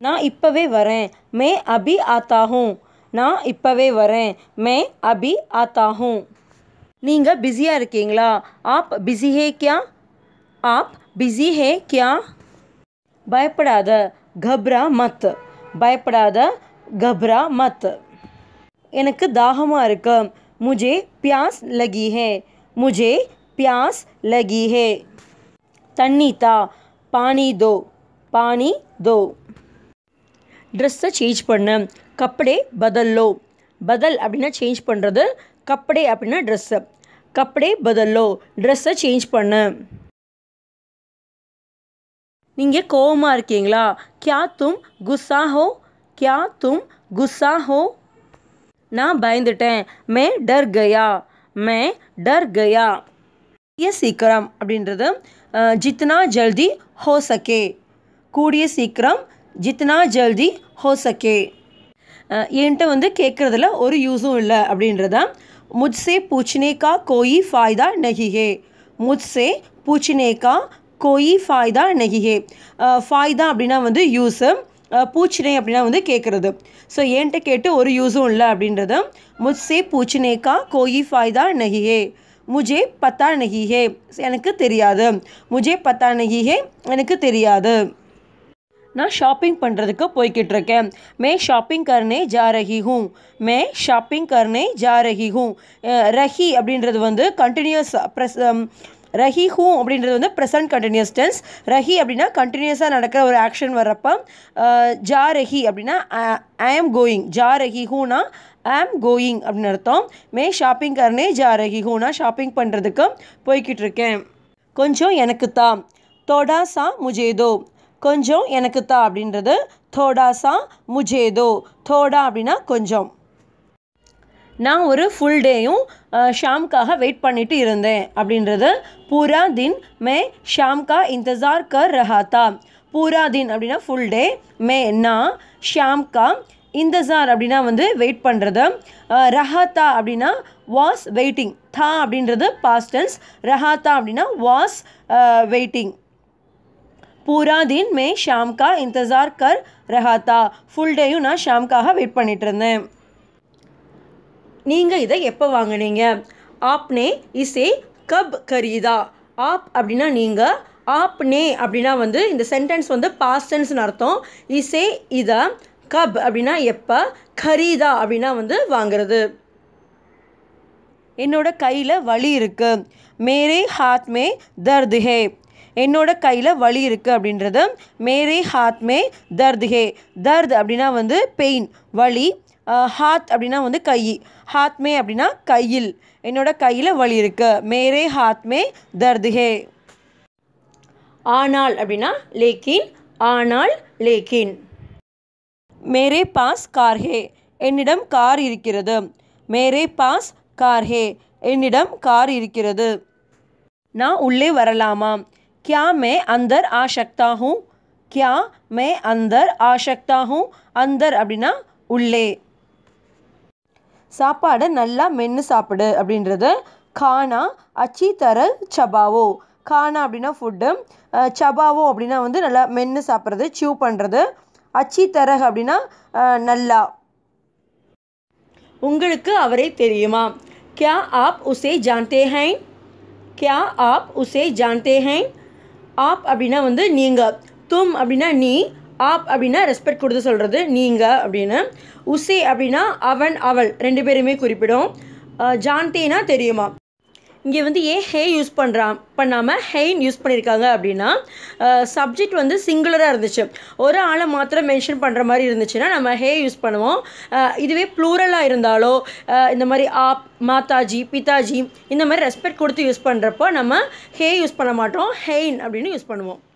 நான் இப்போவே வரேன் மே அபி ஆத்தா ஹூம் நான் இப்போவே வரேன் மே அபி ஆத்தா ஹூம் நீங்கள் பிஸியாக இருக்கீங்களா ஆப் பிஸி ஹே கியா ஆப் பிஸி ஹே கியா பயப்படாத கப்ரா மத் பயப்படாத கப்ரா மத் எனக்கு தாகமாக இருக்கு முஜே பியாஸ் லகி ஹே முஜே பியாஸ் லகி ஹே தண்ணி தா பானி தோ பானி தோ ட்ரெஸ்ஸை சேஞ்ச் பண்ணு கப்படே பதல்லோ பதல் அப்படின்னா சேஞ்ச் பண்ணுறது கப்படே அப்படின்னா ட்ரெஸ்ஸு கப்படே பதல்லோ ட்ரெஸ்ஸை சேஞ்ச் பண்ணு நீங்கள் கோவமாக இருக்கீங்களா கியா தும் குஸ்ஸா ஹோ கியா தும் குஸ்ஸா ஹோ நான் பயந்துட்டேன் மே டர் கயா மே டர் கயா கூடிய சீக்கிரம் அப்படின்றது அஹ், ஜித்னா ஜல்தி ஹோ சகே கூடிய சீக்கிரம் ஜித்னா ஜல்தி ஹோ சகே அஹ், என்கிட்ட வந்து கேட்குறதுல ஒரு யூஸும் இல்லை அப்படின்றத முஜ்சே பூछने का कोई फ़ायदा नहीं है मुझसे पूछने का कोई फ़ायदा नहीं है அஹ், ஃபாய்தா அப்படின்னா வந்து யூஸு பூச்சினை அப்படின்னா வந்து கேட்குறது ஸோ என்கிட்ட கேட்டு ஒரு யூஸும் இல்லை அப்படின்றது முஜ்சே பூछने का कोई फ़ायदा नहीं है முஜே பத்தா நஹி ஹே எனக்கு தெரியாது முஜே பத்தா நஹி ஹே எனக்கு தெரியாது நான் ஷாப்பிங் பண்ணுறதுக்கு போய்கிட்டு இருக்கேன் மே ஷாப்பிங் கர்னே ஜா ரஹி ஹூம் மே ஷாப்பிங் கர்னே ஜா ரஹி ஹூம் அஹ், ரஹி அப்படின்றது வந்து கண்டினியூஸ் ப்ரெஸ் ரஹி ஹூ அப்படின்றது வந்து ப்ரெசன்ட் கண்டினியூஸ் டென்ஸ் ரஹி அப்படின்னா கண்டினியூஸாக நடக்கிற ஒரு ஆக்ஷன் வர்றப்ப அஹ், ஜா ரஹி அப்படின்னா ஐ am going Jha ரஹி ஹூனா I am going அப்படின்னு அர்த்தம் மே ஷாப்பிங் கர்னே ஜா ரஹி ஹூனா ஷாப்பிங் பண்ணுறதுக்கு போய்கிட்டு இருக்கேன் கொஞ்சம் எனக்கு தா தோடா சா முஜேதோ கொஞ்சம் எனக்கு தா அப்படின்றது தோடா சா முஜேதோ தோடா அப்படின்னா கொஞ்சம் நான் ஒரு ஃபுல் டேயும் ஷாம்காக வெயிட் பண்ணிட்டு இருந்தேன் அப்படின்றது பூரா தின் மே ஷாம் கா இந்தஜார் கர் ரஹா தா பூரா தின் அப்படின்னா ஃபுல் டே மே நான் ஷாம் கா இந்தஜார் அப்படின்னா வந்து வெயிட் பண்ணுறது ரஹாத்தா அப்படின்னா வாஸ் வெயிட்டிங் தா அப்படின்றது பாஸ்டன்ஸ் ரஹாத்தா அப்படின்னா வாஸ் வெயிட்டிங் பூரா தின் மே ஷாம் கா இந்தஜார் கர் ரஹாத்தா ஃபுல் டேயும் நான் ஷாம்காக வெயிட் பண்ணிட்டு இருந்தேன் நீங்கள் இதை எப்போ வாங்குனீங்க ஆப்னே இசே கப் கரீதா ஆப் அப்படின்னா நீங்கள் ஆப்னே அப்படின்னா வந்து இந்த சென்டென்ஸ் வந்து பாஸ்டன்ஸ்னு அர்த்தம் இசே இதை கப் அப்படின்னா எப்போ கரீதா அப்படின்னா வந்து வாங்குறது என்னோட கையில் வலி இருக்கு மேரே ஹாத் மே தர்த் ஹே என்னோட கையில் வலி இருக்குது அப்படின்றது மேரே ஹாத் மே தர்த் ஹே தர்த் அப்படின்னா வந்து பெயின் வலி அஹ், ஹாத் அப்படின்னா வந்து கை ஹாத் மே அப்படின்னா கையில் என்னோட கையில் வலி இருக்கு மேரே ஹாத் மே தர்த் ஹே ஆனால் அப்படின்னா லேக்கின் ஆனால் லேக்கின் மேரே பாஸ் கார் ஹே என்னிடம் கார் இருக்கிறது மேரே பாஸ் கார் ஹே என்னிடம் கார் இருக்கிறது நான் உள்ளே வரலாமா क्या मैं अंदर आ सकता हूँ क्या मैं अंदर आ सकता हूँ अंदर அப்படின்னா உள்ளே சாப்பாடை நல்லா மென்று சாப்பிடு அப்படின்றது கானா அச்சி தர சபாவோ கானா அப்படின்னா ஃபுட்டு சபாவோ அப்படின்னா வந்து நல்லா மென்று சாப்பிட்றது சியூ பண்ணுறது அச்சி தரக் அப்படின்னா அஹ், நல்லா உங்களுக்கு அவரை தெரியுமா क्या आप उसे जानते हैं क्या आप उसे जानते हैं आप அப்படின்னா வந்து நீங்கள் தும் அப்படின்னா நீ ஆப் அப்படின்னா ரெஸ்பெக்ட் கொடுத்து சொல்கிறது நீங்கள் அப்படின்னு உசே அப்படின்னா அவன் அவள் ரெண்டு பேருமே குறிப்பிடும் அஹ், ஜான்தேனா தெரியுமா இங்கே வந்து ஏன் ஹே யூஸ் பண்ணுறான் பண்ணாமல் ஹெயின் யூஸ் பண்ணியிருக்காங்க அப்படின்னா சப்ஜெக்ட் வந்து சிங்குலராக இருந்துச்சு ஒரு ஆளை மாத்திரம் மென்ஷன் பண்ணுற மாதிரி இருந்துச்சுன்னா நம்ம ஹே யூஸ் பண்ணுவோம் அஹ், இதுவே ப்ளூரலாக இருந்தாலோ அஹ், இந்த மாதிரி ஆப் மாதாஜி பிதாஜி இந்த மாதிரி ரெஸ்பெக்ட் கொடுத்து யூஸ் பண்ணுறப்போ நம்ம ஹே யூஸ் பண்ண மாட்டோம் ஹெயின் அப்படின்னு யூஸ் பண்ணுவோம்